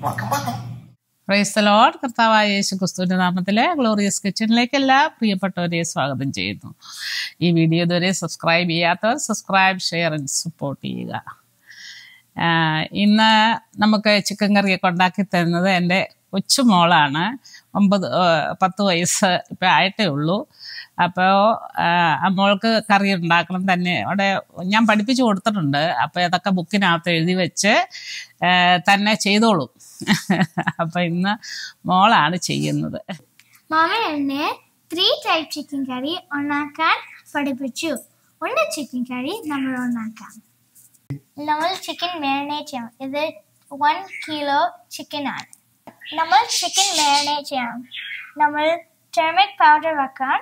Welcome, welcome. Price load കർത്താവായ യേശു ക്രിസ്തുവിന്റെ നാമത്തിലെ glorious കിച്ചണിലേക്ക് എല്ലാ പ്രിയപ്പെട്ടവരെ സ്വാഗതം ചെയ്യുന്നു ഈ വീഡിയോ ഇതുവരെ സബ്സ്ക്രൈബ് ചെയ്യാത്തവർ സബ്സ്ക്രൈബ് ഷെയർ ആൻഡ് സപ്പോർട്ട് ചെയ്യുക ആഹ് ഇന്ന് നമുക്ക് ചിക്കൻ കറിയൊക്കെ ഉണ്ടാക്കി തരുന്നത് എൻ്റെ കൊച്ചുമോളാണ് ഒമ്പത് ആഹ് പത്ത് വയസ്സ് ഇപ്പം ആയിട്ടേ ഉള്ളൂ അപ്പോൾ മോൾക്ക് കറി ഉണ്ടാക്കണം തന്നെ അവിടെ ഞാൻ പഠിപ്പിച്ചു കൊടുത്തിട്ടുണ്ട് അപ്പോൾ അതൊക്കെ ബുക്കിനകത്ത് എഴുതി വെച്ച് ആഹ് തന്നെ ചെയ്തോളും അപ്പം ഇന്ന് മോളാണ് ചെയ്യുന്നത് മാമ എന്നെ ത്രീ ടൈപ്പ് ചിക്കൻ കറി ഉണ്ടാക്കാൻ പഠിപ്പിച്ചു ഒന്ന് ചിക്കൻ കറി നമ്മൾ ഉണ്ടാക്കാം നമ്മൾ ചിക്കൻ മാരിനേറ്റ് ചെയ്യാം ഇത് വൺ കിലോ ചിക്കൻ ആണ് നമ്മൾ ചിക്കൻ മാരിനേറ്റ് ചെയ്യാം നമ്മൾ ടെർമിക് പൗഡർ വെക്കാം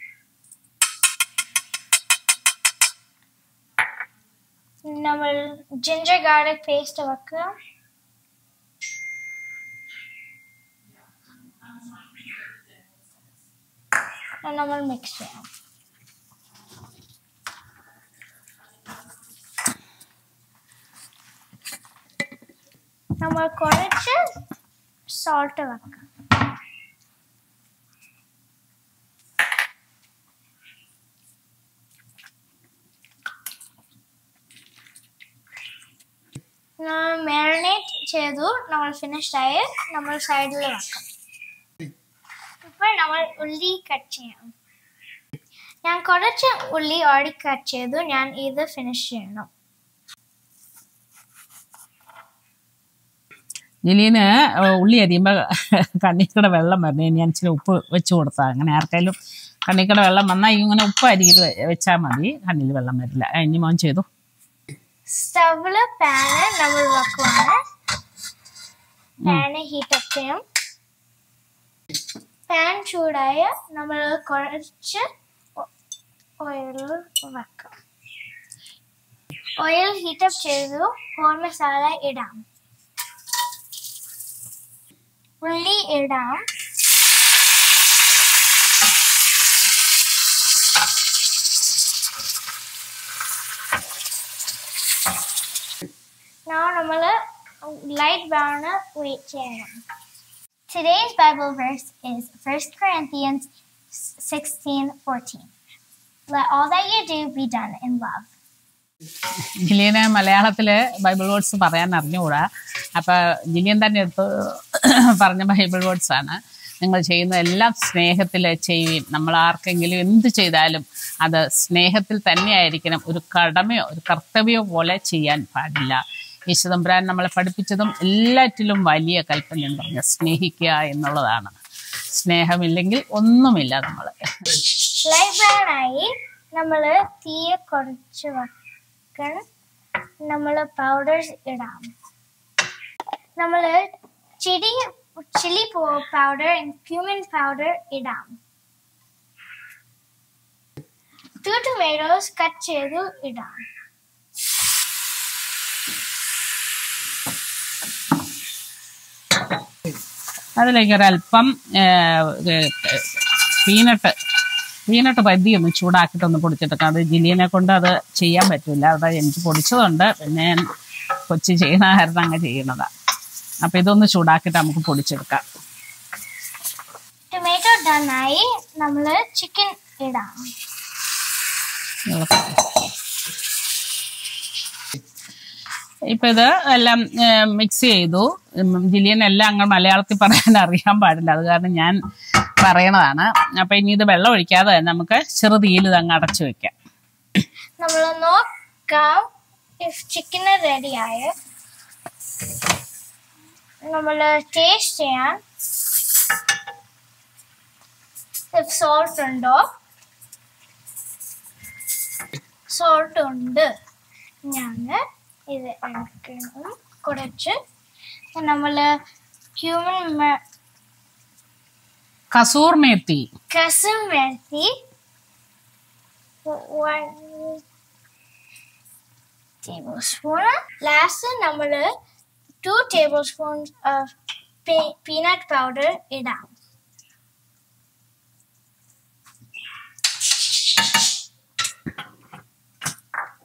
നമ്മൾ ജിഞ്ചർ ഗാർലിക് പേസ്റ്റ് വെക്കാം നമ്മൾ മിക്സ് ചെയ്യാം നമ്മൾ കുറച്ച് സോൾട്ട് വെക്കാം മാരിനേറ്റ് ചെയ്തു നമ്മൾ ഫിനിഷ് ആയി നമ്മൾ സൈഡിൽ വെക്കാം ഇപ്പോൾ നമ്മൾ ഉള്ളി കട്ട് ചെയ്യാം ഞാൻ കുറച്ച് ഉള്ളി ഓടി കട്ട് ചെയ്തു ഞാൻ ഇത് ഫിനിഷ് ചെയ്യണം ജിലീന് ഉള്ളി അരിയുമ്പോൾ കണ്ണിക്കട വെള്ളം വരണേ ഞാൻ ഇച്ചിരി ഉപ്പ് വെച്ച് കൊടുത്താൽ അങ്ങനെ ആർക്കെങ്കിലും കണ്ണിക്കട വെള്ളം വന്നാൽ ഇങ്ങനെ ഉപ്പ് അരിയിൽ വെച്ചാൽ മതി കണ്ണിൽ വെള്ളം വരില്ല ആ, ഇനി മോൻ ചെയ്തു സ്റ്റവില് പാന് നമ്മൾ വെക്കുവാണ് പാന് ഹീറ്റപ്പ് ചെയ്യും പാൻ ചൂടായ നമ്മൾ കുറച്ച് ഓയിൽ വെക്കാം ഓയിൽ ഹീറ്റപ്പ് ചെയ്തു ഹോൾ മസാല ഇടാം ഉള്ളി ഇടാം Now നമ്മൾ light brown wait ചെയ്യണം Today's Bible verse is 1 Corinthians 16:14. Let all that you do be done in love. ജിലിയന് മലയാളത്തില് ബൈബിൾ വേർഡ്സ് പറയാൻ അറിഞ്ഞുകൂടാ അപ്പൊ ജിലിയൻ തന്നെ എടുത്ത് പറഞ്ഞ ബൈബിൾ വേർഡ്സ് ആണ് നിങ്ങൾ ചെയ്യുന്ന എല്ലാം സ്നേഹത്തിൽ ചെയ്യുവിൻ നമ്മൾ ആർക്കെങ്കിലും എന്ത് ചെയ്താലും അത് സ്നേഹത്തിൽ തന്നെയായിരിക്കണം ഒരു കടമയോ ഒരു കർത്തവ്യമോ പോലെ ചെയ്യാൻ പാടില്ല യേശുദമ്പുരാൻ നമ്മളെ പഠിപ്പിച്ചതും എല്ലാറ്റിലും വലിയ കൽപ്പനയും പറഞ്ഞ സ്നേഹിക്കുക എന്നുള്ളതാണ് സ്നേഹമില്ലെങ്കിൽ ഒന്നുമില്ല നമ്മൾ ലൈറ്റ് ബ്രൗൺ ആയി നമ്മൾ തീയെ കുറച്ച് വെക്കണം നമ്മൾ പൗഡേഴ്സ് ഇടാം നമ്മൾ ചിടി ചില്ലി പൗഡർ ക്യൂമിൻ പൗഡർ ഇടാം ടു ടൊമാറ്റോസ് കട്ട് ചെയ്തു ഇടാം അതിലേക്ക് ഒരല്പം പീനട്ട് പീനട്ട് പതി ഒന്ന് ചൂടാക്കിയിട്ടൊന്ന് പൊടിച്ചെടുക്കാം അത് ജിലിയനെ കൊണ്ട് അത് ചെയ്യാൻ പറ്റില്ല അത് എനിക്ക് പൊടിച്ചതുണ്ട് പിന്നെ ഞാൻ കൊച്ചി ചെയ്യണ കാരണം അങ്ങ് ചെയ്യണതാ അപ്പൊ ഇതൊന്ന് ചൂടാക്കിയിട്ട് നമുക്ക് പൊടിച്ചെടുക്കാം ടൊമാറ്റോ ഡൺ ആയി നമ്മൾ ചിക്കൻ ഇടാം ഇപ്പൊ ഇത് എല്ലാം മിക്സ് ചെയ്തു ഉം, ജിലിയൻ എല്ലാം അങ്ങ് മലയാളത്തിൽ പറയാൻ അറിയാൻ പാടില്ല അത് കാരണം ഞാൻ പറയണതാണ് അപ്പൊ ഇനി ഇത് വെള്ളം ഒഴിക്കാതെ തന്നെ നമുക്ക് ചെറുതീയിൽ ഇത് അങ്ങ് അടച്ചു വെക്കാം നമ്മൾ നോക്കാം ഇഫ് ചിക്കൻ റെഡി ആയ നമ്മൾ ടേസ്റ്റ് ചെയ്യാൻ ഇഫ് സോൾട്ട് ഉണ്ടോ സോൾട്ട് ഉണ്ട് ഞാൻ ഇത് എടുക്കണം കുറച്ച് നമ്മൾ ഹ്യൂമൻ കസൂർ മേത്തി കസം വരുത്തി one tablespoon. Last നമ്മൾ two tablespoons of pe- peanut powder ഇടാം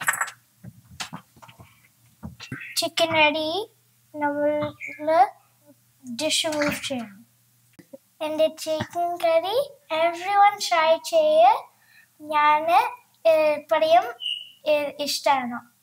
ചിക്കൻ റെഡി നമ്മൾ ഡിഷ് മൂവ് ചെയ്യണം എൻ്റെ chicken curry everyone try ചെയ്യ ഞാൻ പറയും ഇഷ്ടമാണ്